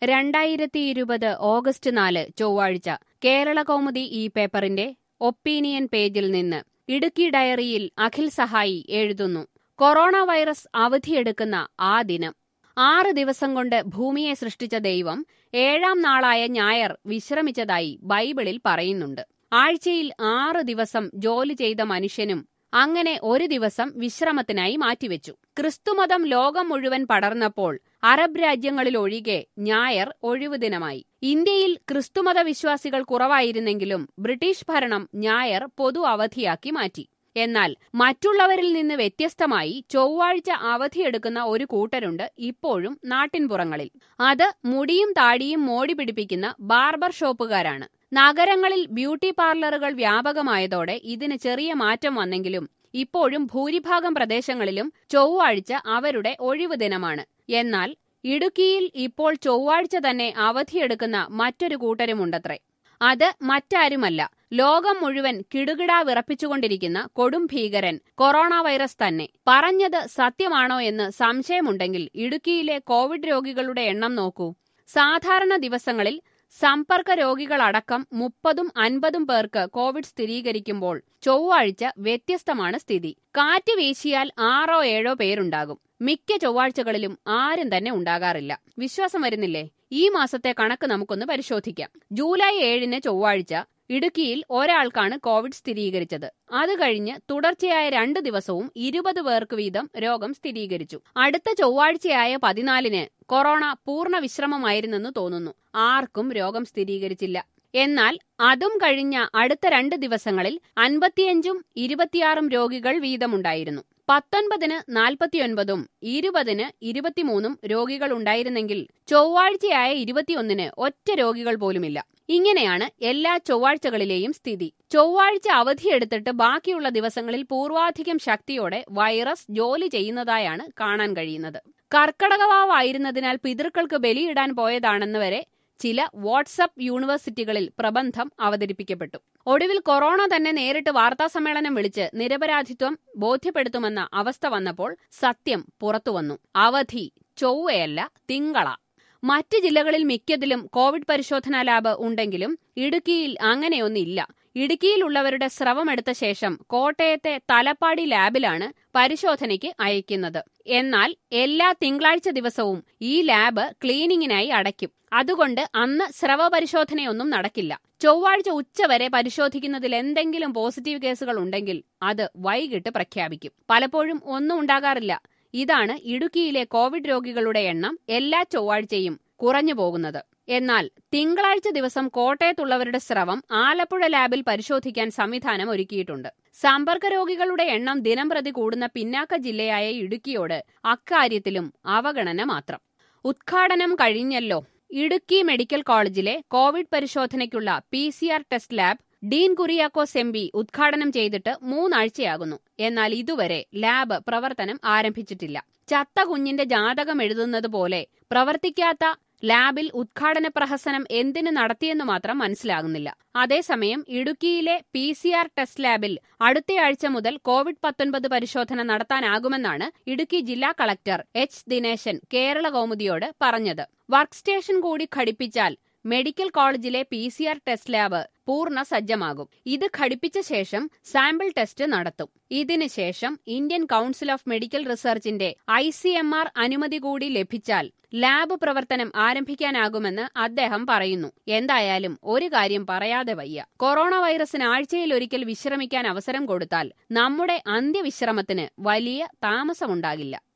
രണ്ടായിരത്തി ഇരുപത് ഓഗസ്റ്റ് നാല് ചൊവ്വാഴ്ച കേരള കൗമുദി ഈ പേപ്പറിന്റെ ഒപ്പീനിയൻ പേജിൽ നിന്ന് ഇടുക്കി ഡയറിയിൽ അഖിൽ സഹായി എഴുതുന്നു കൊറോണ വൈറസ് അവധിയെടുക്കുന്ന ആ ദിനം ആറ് ദിവസം കൊണ്ട് ഭൂമിയെ സൃഷ്ടിച്ച ദൈവം ഏഴാം നാളായ ഞായർ വിശ്രമിച്ചതായി ബൈബിളിൽ പറയുന്നുണ്ട് ആഴ്ചയിൽ ആറ് ദിവസം ജോലി ചെയ്ത മനുഷ്യനും അങ്ങനെ ഒരു ദിവസം വിശ്രമത്തിനായി മാറ്റിവെച്ചു ക്രിസ്തുമതം ലോകം മുഴുവൻ പടർന്നപ്പോൾ അറബ് രാജ്യങ്ങളിലൊഴികെ ഞായർ ഒഴിവു ദിനമായി ഇന്ത്യയിൽ ക്രിസ്തുമത വിശ്വാസികൾ കുറവായിരുന്നെങ്കിലും ബ്രിട്ടീഷ് ഭരണം ഞായർ പൊതു അവധിയാക്കി മാറ്റി എന്നാൽ മറ്റുള്ളവരിൽ നിന്ന് വ്യത്യസ്തമായി ചൊവ്വാഴ്ച അവധിയെടുക്കുന്ന ഒരു കൂട്ടരുണ്ട് ഇപ്പോഴും നാട്ടിൻപുറങ്ങളിൽ അത് മുടിയും താടിയും മോടി പിടിപ്പിക്കുന്ന ബാർബർ ഷോപ്പുകാരാണ് നഗരങ്ങളിൽ ബ്യൂട്ടി പാർലറുകൾ വ്യാപകമായതോടെ ഇതിന് ചെറിയ മാറ്റം വന്നെങ്കിലും ഇപ്പോഴും ഭൂരിഭാഗം പ്രദേശങ്ങളിലും ചൊവ്വാഴ്ച അവരുടെ ഒഴിവു ദിനമാണ് എന്നാൽ ഇടുക്കിയിൽ ഇപ്പോൾ ചൊവ്വാഴ്ച തന്നെ അവധിയെടുക്കുന്ന മറ്റൊരു കൂട്ടരുമുണ്ടത്രേ അത് മറ്റാരുമല്ല ലോകം മുഴുവൻ കിടുകിടാ വിറപ്പിച്ചുകൊണ്ടിരിക്കുന്ന കൊടും ഭീകരൻ കൊറോണ വൈറസ് തന്നെ പറഞ്ഞത് സത്യമാണോ എന്ന് സംശയമുണ്ടെങ്കിൽ ഇടുക്കിയിലെ കോവിഡ് രോഗികളുടെ എണ്ണം നോക്കൂ സാധാരണ ദിവസങ്ങളിൽ സമ്പർക്ക രോഗികളടക്കം മുപ്പതും അൻപതും പേർക്ക് കോവിഡ് സ്ഥിരീകരിക്കുമ്പോൾ ചൊവ്വാഴ്ച വ്യത്യസ്തമാണ് സ്ഥിതി കാറ്റ് വീശിയാൽ ആറോ ഏഴോ പേരുണ്ടാകും മിക്ക ചൊവ്വാഴ്ചകളിലും ആരും തന്നെ ഉണ്ടാകാറില്ല വിശ്വാസം വരുന്നില്ലേ ഈ മാസത്തെ കണക്ക് നമുക്കൊന്ന് പരിശോധിക്കാം ജൂലൈ ഏഴിന് ചൊവ്വാഴ്ച ഇടുക്കിയിൽ ഒരാൾക്കാണ് കോവിഡ് സ്ഥിരീകരിച്ചത് അത് കഴിഞ്ഞ് തുടർച്ചയായ രണ്ട് ദിവസവും ഇരുപത് പേർക്ക് വീതം രോഗം സ്ഥിരീകരിച്ചു അടുത്ത ചൊവ്വാഴ്ചയായ പതിനാലിന് കൊറോണ പൂർണ്ണ വിശ്രമമായിരുന്നെന്ന് തോന്നുന്നു ആർക്കും രോഗം സ്ഥിരീകരിച്ചില്ല എന്നാൽ അതും കഴിഞ്ഞ അടുത്ത രണ്ട് ദിവസങ്ങളിൽ അൻപത്തിയഞ്ചും ഇരുപത്തിയാറും രോഗികൾ വീതമുണ്ടായിരുന്നു പത്തൊൻപതിന് നാൽപ്പത്തിയൊൻപതും ഇരുപതിന് ഇരുപത്തിമൂന്നും രോഗികൾ ഉണ്ടായിരുന്നെങ്കിൽ ചൊവ്വാഴ്ചയായ ഇരുപത്തിയൊന്നിന് ഒറ്റ രോഗികൾ പോലുമില്ല ഇങ്ങനെയാണ് എല്ലാ ചൊവ്വാഴ്ചകളിലെയും സ്ഥിതി ചൊവ്വാഴ്ച അവധിയെടുത്തിട്ട് ബാക്കിയുള്ള ദിവസങ്ങളിൽ പൂർവാധികം ശക്തിയോടെ വൈറസ് ജോലി ചെയ്യുന്നതായാണ് കാണാൻ കഴിയുന്നത് കർക്കടകവാവായിരുന്നതിനാൽ പിതൃക്കൾക്ക് ബലിയിടാൻ പോയതാണെന്ന് വരെ ചില വാട്സപ്പ് യൂണിവേഴ്സിറ്റികളിൽ പ്രബന്ധം അവതരിപ്പിക്കപ്പെട്ടു ഒടുവിൽ കൊറോണ തന്നെ നേരിട്ട് വാർത്താസമ്മേളനം വിളിച്ച് നിരപരാധിത്വം ബോധ്യപ്പെടുത്തുമെന്ന അവസ്ഥ വന്നപ്പോൾ സത്യം പുറത്തുവന്നു അവധി ചൊവ്വയല്ല തിങ്കള മറ്റ് ജില്ലകളിൽ മിക്കതിലും കോവിഡ് പരിശോധനാ ലാബ് ഉണ്ടെങ്കിലും ഇടുക്കിയിൽ അങ്ങനെയൊന്നില്ല ഇടുക്കിയിലുള്ളവരുടെ സ്രവമെടുത്ത ശേഷം കോട്ടയത്തെ തലപ്പാടി ലാബിലാണ് പരിശോധനയ്ക്ക് അയക്കുന്നത് എന്നാൽ എല്ലാ തിങ്കളാഴ്ച ദിവസവും ഈ ലാബ് ക്ലീനിങ്ങിനായി അടയ്ക്കും അതുകൊണ്ട് അന്ന് സ്രവ പരിശോധനയൊന്നും നടക്കില്ല ചൊവ്വാഴ്ച ഉച്ചവരെ പരിശോധിക്കുന്നതിൽ എന്തെങ്കിലും പോസിറ്റീവ് കേസുകൾ ഉണ്ടെങ്കിൽ അത് വൈകിട്ട് പ്രഖ്യാപിക്കും പലപ്പോഴും ഒന്നും ഉണ്ടാകാറില്ല ഇതാണ് ഇടുക്കിയിലെ കോവിഡ് രോഗികളുടെ എണ്ണം എല്ലാ ചൊവ്വാഴ്ചയും കുറഞ്ഞു പോകുന്നത് എന്നാൽ തിങ്കളാഴ്ച ദിവസം കോട്ടയത്തുള്ളവരുടെ സ്രവം ആലപ്പുഴ ലാബിൽ പരിശോധിക്കാൻ സംവിധാനം ഒരുക്കിയിട്ടുണ്ട് സമ്പർക്ക രോഗികളുടെ എണ്ണം ദിനംപ്രതി കൂടുന്ന പിന്നാക്ക ജില്ലയായ ഇടുക്കിയോട് അക്കാര്യത്തിലും അവഗണന മാത്രം ഉദ്ഘാടനം കഴിഞ്ഞല്ലോ ഇടുക്കി മെഡിക്കൽ കോളേജിലെ കോവിഡ് പരിശോധനയ്ക്കുള്ള P C R test lab Dean Kuriakose M P ഉദ്ഘാടനം ചെയ്തിട്ട് മൂന്നാഴ്ചയാകുന്നു എന്നാൽ ഇതുവരെ ലാബ് പ്രവർത്തനം ആരംഭിച്ചിട്ടില്ല ചത്ത കുഞ്ഞിന്റെ ജാതകം എഴുതുന്നത് പോലെ പ്രവർത്തിക്കാത്ത ലാബിൽ ഉദ്ഘാടന പ്രഹസനം എന്തിനു നടത്തിയെന്ന് മാത്രം മനസ്സിലാകുന്നില്ല അതേസമയം ഇടുക്കിയിലെ പി സി ആർ ടെസ്റ്റ് ലാബിൽ അടുത്തയാഴ്ച മുതൽ കോവിഡ് പത്തൊൻപത് പരിശോധന നടത്താനാകുമെന്നാണ് ഇടുക്കി ജില്ലാ കളക്ടർ എച്ച് ദിനേശൻ കേരള കൗമുദിയോട് പറഞ്ഞത് വർക്ക് സ്റ്റേഷൻ കൂടി ഘടിപ്പിച്ചാൽ മെഡിക്കൽ കോളേജിലെ P C R test lab പൂർണ്ണ സജ്ജമാകും ഇത് ഘടിപ്പിച്ച ശേഷം സാമ്പിൾ ടെസ്റ്റ് നടത്തും ഇതിന് ശേഷം ഇന്ത്യൻ കൌൺസിൽ ഓഫ് മെഡിക്കൽ റിസർച്ചിന്റെ ഐ സി എം ആർ അനുമതി കൂടി ലഭിച്ചാൽ ലാബ് പ്രവർത്തനം ആരംഭിക്കാനാകുമെന്ന് അദ്ദേഹം പറയുന്നു എന്തായാലും ഒരു കാര്യം പറയാതെ വയ്യ കൊറോണ വൈറസിന് ആഴ്ചയിൽ ഒരിക്കൽ വിശ്രമിക്കാൻ അവസരം കൊടുത്താൽ നമ്മുടെ അന്ത്യവിശ്രമത്തിന് വലിയ താമസമുണ്ടാകില്ല